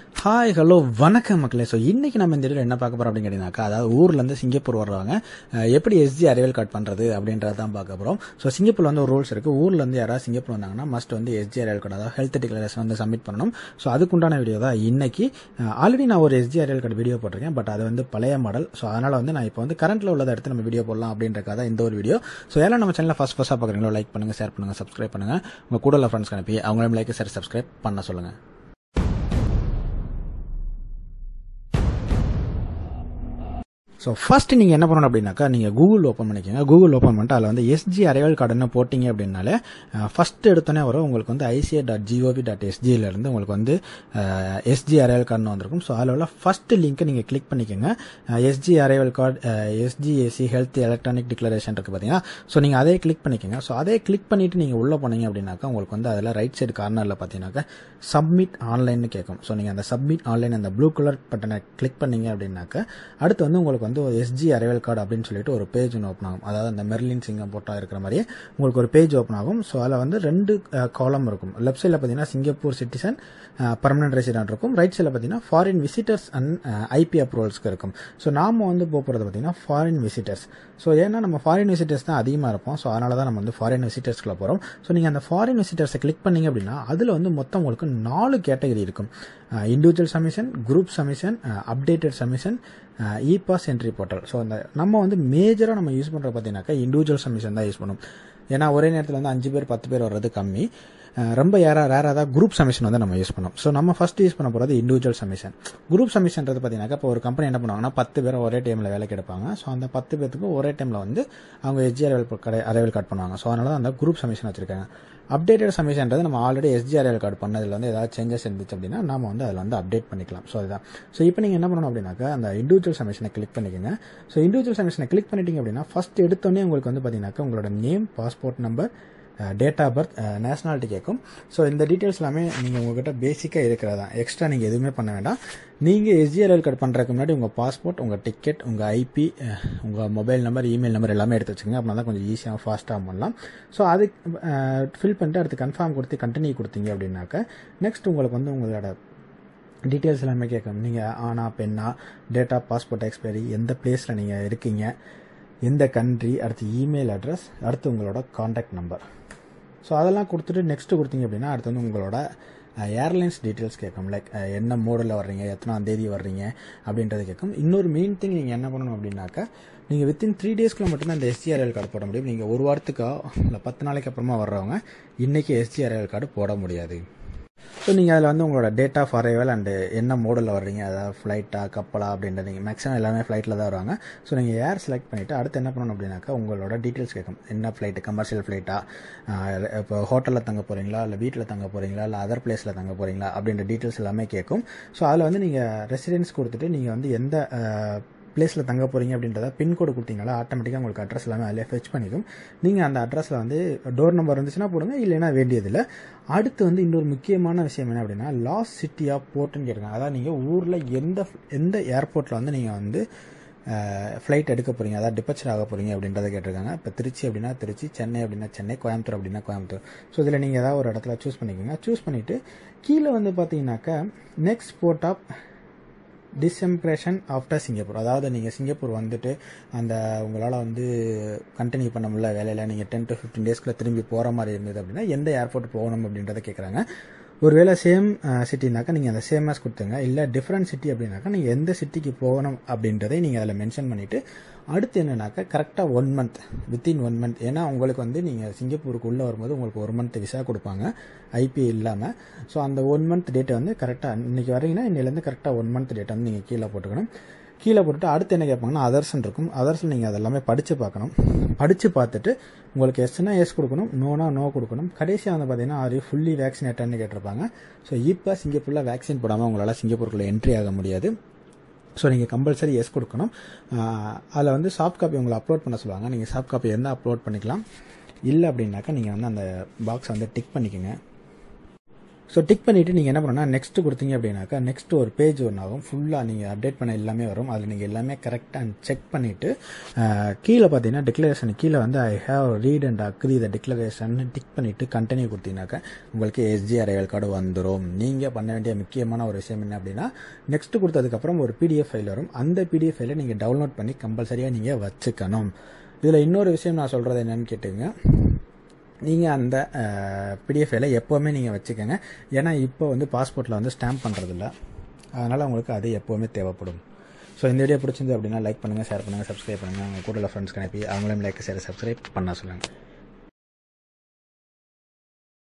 hi hello வணக்கம் மக்களே so இன்னைக்கு நம்ம இந்த வீடியோவில் என்ன பார்க்க போறோம் அப்படின்னு கேட்டீங்கன்னாக்கா அதாவது ஊர்லேருந்து சிங்கப்பூர் வர்றவங்க அஹ், எப்படி எஸ்ஜி அரைவல் கார்டு பண்ணுறது அப்படின்றத தான் பார்க்க போகிறோம் ஸோ சிங்கப்பூர்ல வந்து ஒரு ரூல்ஸ் இருக்குது ஊர்லேருந்து யாராவது சிங்கப்பூர் வந்தாங்கன்னா மஸ்ட் வந்து எஸ்ஜி அரைவல் கார்டு அதாவது ஹெல்த் டிக்ளரேஷன் வந்து சப்மிட் பண்ணணும் ஸோ அதுக்குண்டான வீடியோ தான் இன்னைக்கு ஆல்ரெடி நான் ஒரு எஸ்ஜி அரைவல் கார்டு வீடியோ போட்டிருக்கேன் பட் அது வந்து பழைய மாடல் ஸோ அதனால் வந்து நான் இப்போ வந்து கரண்ட்டில் உள்ளதை எடுத்து நம்ம வீடியோ போடலாம் அப்படின்றக்காக தான் இந்த ஒரு வீடியோ ஸோ யாரும் நம்ம சேனலில் ஃபஸ்ட் ஃபஸ்ட்டாக பார்க்குறீங்களோ லைக் பண்ணுங்கள் ஷேர் பண்ணுங்கள் சப்ஸ்கிரைப் பண்ணுங்கள் உங்கள் கூட உள்ள ஃப்ரெண்ட்ஸ்க்கு அனுப்பி அவங்களையும் லைக் ஷேர் சப்ஸ்கிரைப் பண்ண சொல்லுங்கள் ஸோ ஃபர்ஸ்ட் நீங்கள் என்ன பண்ணணும் அப்படின்னாக்கா நீங்கள் கூகுள் ஓப்பன் பண்ணிக்கோங்க கூகுள் ஓப்பன் பண்ணிட்டு அதில் வந்து எஸ்ஜி அரைவல் கார்டுன்னு போட்டிங்க அப்படின்னாலே ஃபர்ஸ்ட் எடுத்தோன்னே வரும் உங்களுக்கு வந்து ஐசிஏ டாட் ஜிஓவி டாட் எஸ்ஜியிலேருந்து உங்களுக்கு வந்து எஸ்ஜி அரைவல் கார்டுன்னு வந்திருக்கும் ஸோ அதில் உள்ள ஃபர்ஸ்ட் லிங்க்கை நீங்கள் கிளிக் பண்ணிக்கோங்க SG arrival card SGAC health electronic declaration இருக்குது பார்த்தீங்கன்னா ஸோ நீங்கள் அதே கிளிக் பண்ணிக்கோங்க ஸோ அதே கிளிக் பண்ணிவிட்டு நீங்கள் உள்ளே போனீங்க அப்படின்னாக்கா உங்களுக்கு வந்து அதில் ரைட் சைடு கார்னரில் பார்த்தீங்கன்னாக்கா சப்மிட் ஆன்லைன்னு கேட்கும் ஸோ நீங்கள் அந்த சப்மிட் ஆன்லைன் அந்த ப்ளூ கலர் பட்டனை கிளிக் பண்ணீங்க அப்படின்னாக்கா அடுத்து வந்து உங்களுக்கு வந்து ஒரு எஸ்ஜி அரைவல் கார்டு அப்படின்னு சொல்லிட்டு ஒரு பேஜ் ஒன்று ஓப்பன் ஆகும் அதாவது அந்த மெர்லின் சிங்கம் போட்டா இருக்கிற மாதிரியே உங்களுக்கு ஒரு பேஜ் ஓப்பன் ஆகும் ஸோ அதில் வந்து ரெண்டு காலம் இருக்கும் லெஃப்ட் சைடில் பார்த்தீங்கன்னா சிங்கப்பூர் சிட்டிசன் பர்மனன்ட் ரெசிடென்ட் இருக்கும் ரைட் சைடில் பார்த்தீங்கன்னா ஃபாரின் விசிட்டர்ஸ் அண்ட் ஐபி அப்ரூவல்ஸ்க்கு இருக்கும் ஸோ நாம வந்து போக போகிறது பார்த்தீங்கன்னா ஃபாரின் விசிட்டர்ஸ் ஸோ ஏன்னா நம்ம ஃபாரின் விசிட்டர்ஸ் தான் அதிகமாக இருப்போம் ஸோ அதனால தான் நம்ம வந்து ஃபாரின் விசிட்டர்ஸ்க்குள்ள போகிறோம் ஸோ நீங்கள் அந்த ஃபாரின் விசிட்டர்ஸை கிளிக் பண்ணீங்க அப்படின்னா அதில் வந்து மொத்தம் உங்களுக்கு நாலு கேட்டகரி இருக்கும் individual submission group submission updated submission e pass entry portal so அந்த நம்ம வந்து மேஜராக நம்ம யூஸ் பண்ணுறது பார்த்தீங்கன்னாக்கா இண்டிவிஜுவல் சமிஷன் தான் யூஸ் பண்ணும் ஏன்னா ஒரே நேரத்தில் வந்து அஞ்சு பேர் பத்து பேர் வர்றது கம்மி அஹ் ரொம்ப யாரா ரேராக தான் குரூப் சமிஷன் வந்து நம்ம யூஸ் பண்ணோம் ஸோ நம்ம ஃபர்ஸ்ட் யூஸ் பண்ண போகிறது இண்டிவிஜுவல் சமிஷன் குரூப் சமிஷன்றது பார்த்தீங்கன்னா இப்போ ஒரு கம்பெனி என்ன பண்ணுவாங்கன்னா பத்து பேர் ஒரே டைமில் வேலைக்கு எடுப்பாங்க ஸோ அந்த பத்து பேருக்கு ஒரே டைமில் வந்து அவங்க SG arrival card arrival card பண்ணுவாங்க ஸோ அதனால தான் அந்த குரூப் சமிஷன் வச்சிருக்காங்க அப்டேட்டட் சமிஷன்றது நம்ம ஆல்ரெடி எஸ்ஜி அரைவல் கார்டு பண்ணதில் வந்து ஏதாவது சேஞ்சஸ் இருந்துச்சு அப்படின்னா நாம வந்து அதில் வந்து அப்டேட் பண்ணிக்கலாம் ஸோ அதுதான் ஸோ இப்போ நீங்கள் என்ன பண்ணணும் அப்படின்னாக்கா அந்த இண்டிவிஜுவல் சமிஷனை கிளிக் பண்ணிக்கோங்க ஸோ இண்டிவிஜுவல் சமிஷனை கிளிக் பண்ணிட்டீங்க அப்படின்னா ஃபர்ஸ்ட் எடுத்தோடனே உங்களுக்கு வந்து பார்த்தீங்கன்னாக்கா உங்களோட name passport number date of birth nationality கேட்கும் ஸோ இந்த டீட்டெயில்ஸ் எல்லாமே நீங்கள் உங்ககிட்ட பேசிக்காக இருக்கிறதா எக்ஸ்ட்ரா நீங்கள் எதுவுமே பண்ண வேண்டாம் நீங்கள் எஸ்ஜிஆர்எல் கார்டு பண்ணுறதுக்கு முன்னாடி உங்கள் பாஸ்போர்ட் உங்கள் டிக்கெட் உங்கள் ஐபி உங்கள் மொபைல் நம்பர் இமெயில் நம்பர் எல்லாமே எடுத்து வச்சுக்கோங்க அப்படின்னா தான் கொஞ்சம் ஈஸியாக ஃபாஸ்ட்டாக பண்ணலாம் ஸோ அது ஃபில் பண்ணிட்டு அடுத்து கன்ஃபார்ம் கொடுத்து கண்டினியூ கொடுத்தீங்க அப்படின்னாக்க நெக்ஸ்ட் உங்களுக்கு வந்து உங்களோட டீட்டெயில்ஸ் எல்லாமே கேட்கும் நீங்கள் ஆனா பெண்ணா டேட் ஆஃப் பாஸ்போர்ட் எக்ஸ்பைரி எந்த பிளேஸில் நீங்கள் இருக்கீங்க எந்த கண்ட்ரி அடுத்து இமெயில் அட்ரஸ் அடுத்து உங்களோட காண்டாக்ட் நம்பர் ஸோ அதெல்லாம் கொடுத்துட்டு நெக்ஸ்ட் கொடுத்தீங்க அப்படின்னா அடுத்து வந்து உங்களோட ஏர்லைன்ஸ் டீட்டெயில்ஸ் கேட்கும் லைக் என்ன மோடில் வர்றீங்க எத்தனாம் தேதி வர்றீங்க அப்படின்றது கேட்கும் இன்னொரு மெயின் திங் நீங்கள் என்ன பண்ணணும் அப்படின்னாக்கா நீங்கள் வித்தின் த்ரீ டேஸ்க்குள்ள மட்டும்தான் இந்த எஸ்ஜிஆர்எல் கார்டு போட முடியும் நீங்கள் ஒரு வாரத்துக்கோ இல்லை பத்து நாளைக்கு அப்புறமா வர்றவங்க இன்றைக்கி எஸ்ஜிஆர்எல் கார்டு போட முடியாது ஸோ நீங்கள் அதில் வந்து உங்களோட டேட் ஆஃப் அரைவல் அண்டு என்ன மோடில் வர்றீங்க அதாவது ஃப்ளைட்டா கப்பலா அப்படின்றது நீங்கள் மேக்ஸிமம் எல்லாமே ஃப்ளைட்டில் தான் வருவாங்க ஸோ நீங்கள் ஏர் செலக்ட் பண்ணிவிட்டு அடுத்து என்ன பண்ணணும் அப்படின்னாக்கா உங்களோட டீட்டெயில்ஸ் கேட்கும் என்ன ஃப்ளைட்டு கமர்ஷியல் ஃப்ளைட்டா இப்போ ஹோட்டலில் தங்க போகிறீங்களா இல்லை வீட்டில் தங்க போகிறீங்களா இல்லை அதர் பிளேஸில் தங்க போகிறீங்களா அப்படின்ற டீட்டெயில்ஸ் எல்லாமே கேட்கும் ஸோ அதில் வந்து நீங்கள் ரெசிடென்ஸ் கொடுத்துட்டு நீங்கள் வந்து எந்த பிளேஸில் தங்க போகிறீங்க அப்படின்றத பின்கோடு கொடுத்தீங்களா ஆட்டோமேட்டிக்காக உங்களுக்கு அட்ரஸ் எல்லாமே அதிலே ஃபெச் பண்ணிக்கும் நீங்கள் அந்த அட்ரஸில் வந்து டோர் நம்பர் இருந்துச்சுன்னா போடுங்க இல்லைன்னா வேண்டியதில்லை அடுத்து வந்து இன்னொரு முக்கியமான விஷயம் என்ன அப்படின்னா லாஸ்ட் சிட்டி ஆஃப் போர்ட்டுன்னு கேட்குறாங்க அதாவது நீங்கள் ஊரில் எந்த எந்த ஏர்போர்ட்டில் வந்து நீங்கள் வந்து ஃப்ளைட் எடுக்க போகிறீங்க அதாவது டிபச்சர் ஆக போகிறீங்க அப்படின்றத கேட்டிருக்காங்க இப்போ திருச்சி அப்படின்னா திருச்சி சென்னை அப்படின்னா சென்னை கோயம்புத்தூர் அப்படின்னா கோயம்புத்தூர் ஸோ இதில் நீங்கள் ஏதாவது ஒரு இடத்துல சூஸ் பண்ணிக்கோங்க சூஸ் பண்ணிவிட்டு கீழே வந்து பார்த்தீங்கன்னாக்கா next port of disembarkation after Singapore அதாவது நீங்கள் சிங்கப்பூர் வந்துட்டு அந்த உங்களால் வந்து கண்டினியூ பண்ண முடியல வேலையில் நீங்கள் டென் டு ஃபிஃப்டீன் டேஸ்க்குள்ள திரும்பி போகிற மாதிரி இருந்தது அப்படின்னா எந்த ஏர்போர்ட் போகணும் அப்படின்றத கேட்குறாங்க ஒருவேளை சேம் சிட்டினாக்கா நீங்கள் அந்த சேம் மேஸ் கொடுத்துங்க இல்லை டிஃப்ரெண்ட் சிட்டி அப்படின்னாக்கா நீங்கள் எந்த சிட்டிக்கு போகணும் அப்படின்றதை நீங்கள் அதில் மென்ஷன் பண்ணிவிட்டு அடுத்து என்னன்னாக்கா கரெக்டாக one month within one month ஏன்னா உங்களுக்கு வந்து நீங்கள் சிங்கப்பூருக்கு உள்ளே வரும்போது உங்களுக்கு ஒரு மந்த் விசா கொடுப்பாங்க ஐபி இல்லாமல் ஸோ அந்த ஒன் மந்த் டேட்டை வந்து கரெக்டாக இன்றைக்கி வரீங்கன்னா இன்னிலேருந்து கரெக்டாக ஒன் மந்த் டேட்டை வந்து நீங்கள் கீழே போட்டுக்கணும் கீழே போட்டுட்டு அடுத்து என்ன கேட்பாங்கன்னா அதர்ஸ்ன்னு இருக்கும் அதர்ஸில் நீங்கள் அதெல்லாமே படித்து பார்க்கணும் படித்து பார்த்துட்டு உங்களுக்கு எஸ்னா எஸ் கொடுக்கணும் நோனா நோ கொடுக்கணும் கடைசியாக வந்து பார்த்தீங்கன்னா அது ஃபுல்லி வேக்சினேட்டர்னு கேட்டிருப்பாங்க ஸோ இப்போ சிங்கப்பூரில் வேக்சின் போடாமல் உங்களால் சிங்கப்பூருக்குள்ளே என்ட்ரி ஆக முடியாது ஸோ நீங்கள் கம்பல்சரி எஸ் கொடுக்கணும் அதில் வந்து சாஃப்ட் காப்பி உங்களை அப்லோட் பண்ண சொல்லுவாங்க நீங்கள் சாஃப்ட் காப்பி இருந்தால் அப்லோட் பண்ணிக்கலாம் இல்லை அப்படின்னாக்கா நீங்கள் வந்து அந்த பாக்ஸை வந்து டிக் பண்ணிக்கோங்க ஸோ டிக் பண்ணிவிட்டு நீங்கள் என்ன பண்ணணும்னா நெக்ஸ்ட் கொடுத்தீங்க அப்படின்னாக்கா நெக்ஸ்ட் ஒரு பேஜ் ஒன்று ஆகும் ஃபுல்லாக நீங்கள் அப்டேட் பண்ண எல்லாமே வரும் அதில் நீங்கள் எல்லாமே கரெக்டாக செக் பண்ணிவிட்டு கீழே பார்த்தீங்கன்னா டிக்ளரேஷன் கீழே வந்து I have read and agree the declaration tick பண்ணிவிட்டு கண்டினியூ கொடுத்தீங்கன்னாக்கா உங்களுக்கு எஸ்ஜி அரைவல் கார்டு வந்துடும் நீங்கள் பண்ண வேண்டிய முக்கியமான ஒரு விஷயம் என்ன அப்படின்னா நெக்ஸ்ட் கொடுத்ததுக்கப்புறம் ஒரு பிடிஎஃப் ஃபைல் வரும் அந்த பிடிஎஃப் ஃபைலை நீங்கள் டவுன்லோட் பண்ணி கம்பல்சரியாக நீங்கள் வச்சுக்கணும் இதில் இன்னொரு விஷயம் நான் சொல்கிறது என்னன்னு கேட்டுங்க நீங்கள் அந்த பிடிஎஃப் ஃபைலை எப்போவுமே நீங்கள் வச்சுக்கோங்க ஏன்னா இப்போ வந்து பாஸ்போர்ட்டில் வந்து ஸ்டாம்ப் பண்ணுறதில்ல அதனால் உங்களுக்கு அது எப்போவுமே தேவைப்படும் ஸோ இந்த வீடியோ பிடிச்சிருந்து அப்படின்னா லைக் பண்ணுங்கள் ஷேர் பண்ணுங்கள் சப்ஸ்கிரைப் பண்ணுங்கள் உங்கள் கூட ஃப்ரெண்ட்ஸ்க்கு அனுப்பி அவங்களையும் லைக் ஷேர் சப்ஸ்கிரைப் பண்ண சொல்லுங்கள்